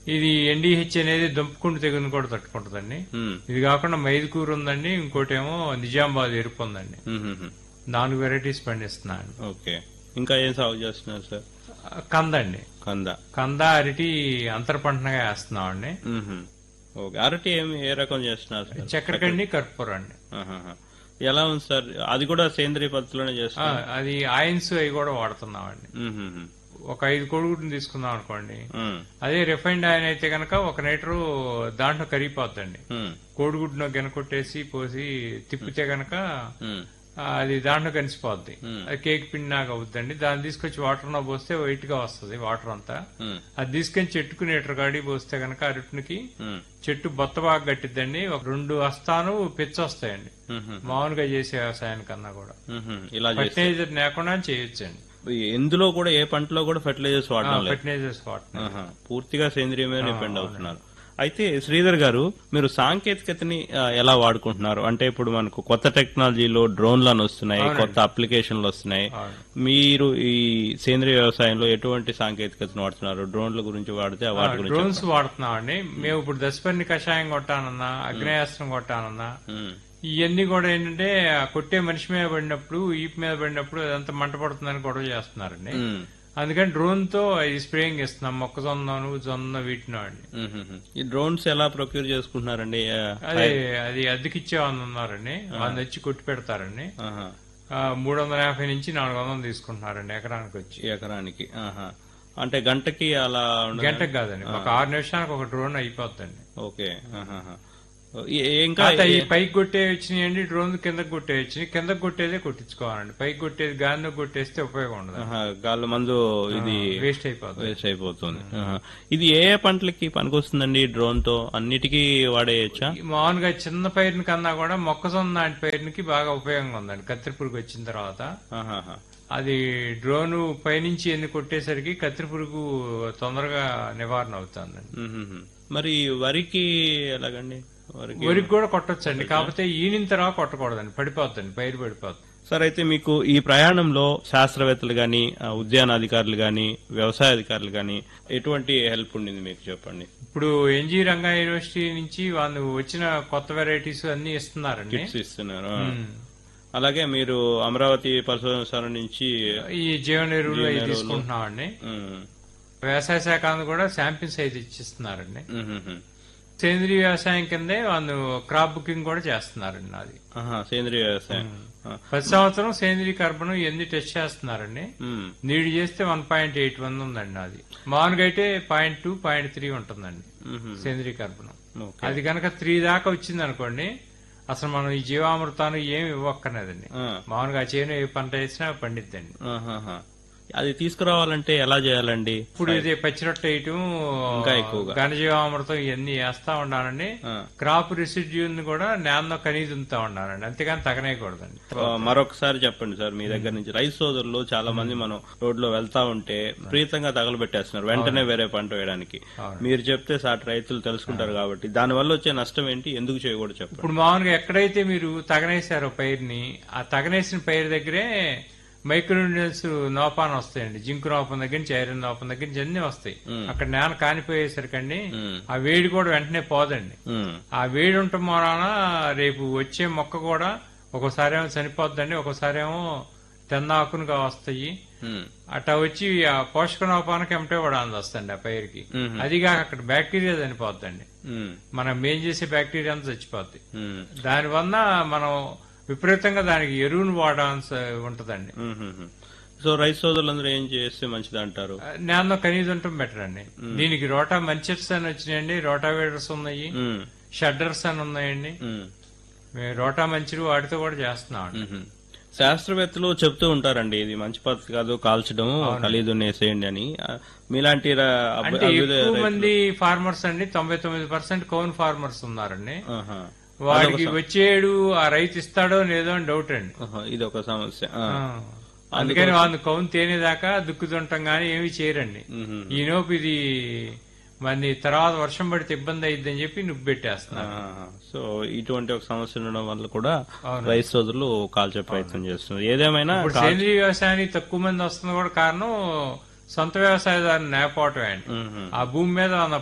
ఇది ఎన్డీహెచ్ అనేది దుంపకుండు తెగుని కూడా తట్టుకుంటుందండి ఉమ్, ఇది కాకుండా మైదుకూరు ఉందండి ఇంకోటి ఏమో నిజామాబాద్ ఎరుపు ఉందండి ఉమ్, ఉమ్, ఉమ్. నాలుగు వెరైటీస్ పండిస్తున్నాను ఓకే ఇంకా ఏం సాగు చేస్తున్నారు సార్ కందండి కంద కంద అరటి అంతర పంటగా వేస్తున్నామండి ఉమ్, ఉమ్. ఓకే అరటి ఏమి ఏ రకం చేస్తున్నారు సార్ చక్కెరకండి కర్పూరం అండి ఆహాహా. ఎలా ఉంది సార్ అది కూడా సేంద్రియ పద్ధతిలోనే ఆ, చేస్తున్నారు అది ఆయిన్స్ అవి కూడా వాడుతున్నామండి ఉమ్, ఉమ్, ఉమ్. ఒక ఐదు కొడుకుని తీసుకుందాం అనుకోండి ఉమ్, అదే రిఫైన్డ్ ఆయిల్ అయితే కనుక ఒక లీటరు దాంట్లో కరిగిపోద్దండి ఉమ్, కోడిగుడ్డును గెనకొట్టేసి పోసి తిప్పితే గనక ఉమ్, ఆ, అది దాంట్లో కలిసిపోద్ది Hmm. అది కేక్ పిండి లాగా అవుద్దండి దాన్ని తీసుకొచ్చి వాటర్ లో పోస్తే వైట్ గా వస్తుంది వాటర్ అంతా ఉమ్, అది తీసుకొని చెట్టుకు లీటర్ గాడి పోస్తే గనక అరటికి ఉమ్, చెట్టు బొత్త బాగా గట్టిద్దండి ఒక రెండు వస్తాను పిచ్చ వస్తాయండి ఉమ్, ఉమ్, మామూలుగా చేసే వ్యవసాయానికన్నా కూడా ఉమ్, ఉమ్. ఇలా చేస్తే ఫర్టిలైజర్ లేకుండా చేయొచ్చండి ఎందులో కూడా ఏ పంటలో కూడా ఫెర్టిలైజర్స్ వాడడం లేదు ఫర్టిలైజర్స్ వాడుతున్నాం ఆహా. పూర్తిగా సేంద్రియ మీద డిపెండ్ అవుతున్నారు అయితే శ్రీధర్ గారు మీరు సాంకేతికతని ఆ, ఎలా వాడుకుంటున్నారు అంటే ఇప్పుడు మనకు కొత్త టెక్నాలజీలో డ్రోన్లు అని వస్తున్నాయి కొత్త అప్లికేషన్లు వస్తున్నాయి అవును. మీరు ఈ సేంద్రియ వ్యవసాయంలో ఎటువంటి సాంకేతికతను వాడుతున్నారు డ్రోన్ల గురించి వాడితే ఆ వాటి గురించి డ్రోన్స్ వాడుతున్నామండి మేము ఇప్పుడు దశపర్ణి కషాయం కొట్టానన్నా అగ్నేయాస్త్రం కొట్టానన్నా ఉమ్, ఇవన్నీ కూడా ఏంటంటే ఆ కొట్టే మనిషి మీద పడినప్పుడు ఈపు మీద పడినప్పుడు అదంతా మంట పడుతుందని గొడవ చేస్తున్నారండి ఉమ్, అందుకని డ్రోన్ తో ఈ స్ప్రేయింగ్ ఇస్తున్నాం మొక్కజొన్నను జొన్న వీటిని అండి ఉమ్, ఉమ్. ఈ డ్రోన్స్ ఎలా ప్రొక్యూర్ చేసుకుంటున్నారండి ఆ, అదే అది అద్దెకిచ్చేవాళ్ళు ఉన్నారండి వాళ్ళు వచ్చి కొట్టి పెడతారండి ఆహా. మూడు వందల యాభై నుంచి నాలుగు వందలు తీసుకుంటున్నారండి ఎకరానికి వచ్చి ఎకరానికి ఆహా. అంటే గంటకి అలా ఉండదా? గంటకు కాదండి ఒక ఆరు నిమిషానికి ఒక డ్రోన్ అయిపోద్దండి ఓకే ఆహాహా. ఏ- ఇంకా కాకపోతే ఈ పైకి కొట్టే వచ్చినాయండి డ్రోన్ కిందకి కొట్టే వచ్చినాయి కిందకి కొట్టేదే కొట్టించుకోవాలండి పైకి కొట్టేది గాలిలో కొట్టేస్తే ఉపయోగం ఉండదు ఆహా, గాలి మందు ఇది వేస్ట్ అయిపోతుంది వేస్ట్ అయిపోతుంది ఆహా. ఇది ఏ ఏ పంటలకి పనికొస్తుందండి డ్రోన్ తో అన్నిటికీ వాడేయచ్చా ఈ మామూలుగా చిన్న పైరుని కన్నా కూడా మొక్కజొన్న లాంటి పైరునికి బాగా ఉపయోగంగా ఉందండి కత్తిరి పురుగు వచ్చిన తర్వాత ఆహాహా. అది డ్రోన్ పైనుంచి ఎన్ని కొట్టేసరికి కత్తిరి పురుగు తొందరగా నివారణ అవుతుందండి మ్మ్హ్మ్. మరి వరికి ఎలాగండి వరికి వరికి కూడా కొట్టొచ్చండి కాకపోతే ఈనిన తర్వాత కొట్టకూడదండి పడిపోద్దండి పైరు పడిపోతుంది సార్ అయితే మీకు ఈ ప్రయాణంలో శాస్త్రవేత్తలు గాని ఆ, ఉద్యాన అధికారులు గాని వ్యవసాయ అధికారులు గాని ఎటువంటి హెల్ప్ ఉండింది మీకు చెప్పండి ఇప్పుడు ఎన్జి రంగా యూనివర్సిటీ నుంచి వాళ్ళు వచ్చిన కొత్త వెరైటీస్ అన్ని ఇస్తున్నారండి కిట్స్ ఇస్తున్నారు ఆ. ఉమ్. అలాగే మీరు అమరావతి పరిశోధనశాల నుంచి ఈ జీవన ఎరువులు అవి తీసుకుంటున్నామండి మ్మ్. వ్యవసాయ శాఖ వాళ్ళు కూడా శాంపిల్స్ అయితే ఇచ్చిస్తున్నారండి మ్మ్హ్మ్. సేంద్రీయ వ్యవసాయం కిందే వాళ్ళు క్రాప్ బుకింగ్ కూడా చేస్తున్నారండి అది ఆహా, సేంద్రియ వ్యవసాయం ఆ. ప్రతి సంవత్సరం సేంద్రీయ కర్బనం ఎన్ని టెస్ట్ చేస్తున్నారండి మ్మ్. నీడు చేస్తే వన్ పాయింట్ ఎయిట్ వన్ ఉందండి అది మామూలుగా అయితే పాయింట్ టూ పాయింట్ త్రీ ఉంటుందండి మ్మ్హ్మ్. సేంద్రీయ కర్బనం ఓకే అది కనుక త్రీ దాకా వచ్చింది అనుకోండి అసలు మనం ఈ జీవామృతాన్ని ఏమి ఇవ్వక్కర్లేదండి ఆ. మామూలుగా ఆ చేను ఏ పంట వేసినా పండిద్దండి ఆహాహా. అది తీసుకురావాలంటే ఎలా చేయాలండి ఇప్పుడు ఇది పచ్చిరొట్ట వేయటం ఇంకా ఎక్కువగా. ఘనజీవామృతం ఇవన్నీ వేస్తా ఉండాలండి ఆ. క్రాప్ రిసిడ్యూన్ కూడా నేలలో కనీజ ఉంతా ఉండాలండి అంతేగాని తగనేయకూడదండి ఆ, మరొకసారి చెప్పండి సార్ మీ దగ్గర నుంచి రైతు సోదరులు చాలా మంది మనం రోడ్ లో వెళ్తా ఉంటే ప్రీతంగా తగలబెట్టేస్తున్నారు వెంటనే వేరే పంట వేయడానికి మీరు చెప్తే సాటి రైతులు తెలుసుకుంటారు కాబట్టి దాని వల్ల వచ్చే నష్టం ఏంటి ఎందుకు చేయకూడదు చెప్పండి ఇప్పుడు మామూలుగా ఎక్కడైతే మీరు తగనేశారో పైరుని ఆ తగనేసిన పైరు దగ్గరే మైక్రోన్యూట్రియన్స్ నోపాన వస్తాయండి జింక్ నోపం దగ్గర నుంచి ఐరన్ నోపం దగ్గర నుంచి అన్ని వస్తాయి అక్కడ నేల కానిపోయేసరికండి మ్మ్. ఆ వేడి కూడా వెంటనే పోదండి మ్మ్. ఆ వేడి ఉండటం వలన రేపు వచ్చే మొక్క కూడా ఒక్కోసారి ఏమో చనిపోద్దండి ఒక్కోసారి ఏమో తెన్నాకునుగా వస్తాయి మ్మ్. అట్లా వచ్చి ఆ పోషక లోపానికి ఎమటే పడాల్సి వస్తుంది ఆ పైరుకి మ్మ్. అదిగా అక్కడ బ్యాక్టీరియా చనిపోద్దండి మ్మ్. మనం మేం చేసే బ్యాక్టీరియా అంతా చచ్చిపోద్ది మ్మ్. దానివల్ల మనం విపరీతంగా దానికి ఎరువును వాడాల్సి ఉంటదండి మ్మ్. సో రైతు సోదరులందరూ ఏం చేస్తే మంచిది అంటారు నేలలో కనీసం ఉండటం బెటర్ అండి దీనికి రోటా మంచెట్స్ అని వచ్చినాయండి రోటావేటర్స్ ఉన్నాయి మ్మ్. షడ్డర్స్ అని ఉన్నాయండి మ్మ్. మేము రోటా మంచిలు వాటితో కూడా చేస్తున్నాం మ్మ్. శాస్త్రవేత్తలు చెప్తూ ఉంటారండి ఇది మంచి పద్ధతి కాదు కాల్చడం ఖలీదు వేసేయండి అని ఆ, మీలాంటి ర- అభ్య- అంటే అభ్యుదయ ఎక్కువ రైతులు- మంది ఫార్మర్స్ అండి తొంభై తొమ్మిది పర్సెంట్ కౌన్ ఫార్మర్స్ ఉన్నారండి ఆహా. వాడికి వచ్చేడు ఆ రైతు ఇస్తాడో లేదో అని డౌట్ అండి ఆహా, ఇది ఒక సమస్య ఆ. ఆ. అందుకని వాళ్ళు కౌన్ తేనేదాకా దుక్కుతుంటాం గానీ ఏమి చేయరండి మ్మ్. ఈలోపు ఇది మరి తర్వాత వర్షం పడితే ఇబ్బంది అయ్యిద్దని చెప్పి నువ్వు పెట్టేస్తున్నారు ఆహా. సో ఇటువంటి ఒక సమస్య ఉండడం వల్ల కూడా అవును. రైతు సోదరులు కాల్చే ప్రయత్నం చేస్తున్నారు ఏదేమైనా ఇప్పుడు సేంద్రీయ వ్యవసాయానికి తక్కువ మంది వస్తుంది కూడా కారణం సొంత వ్యవసాయదారుని నేపోవటమే అండి మ్మ్. ఆ భూమి మీద ఉన్న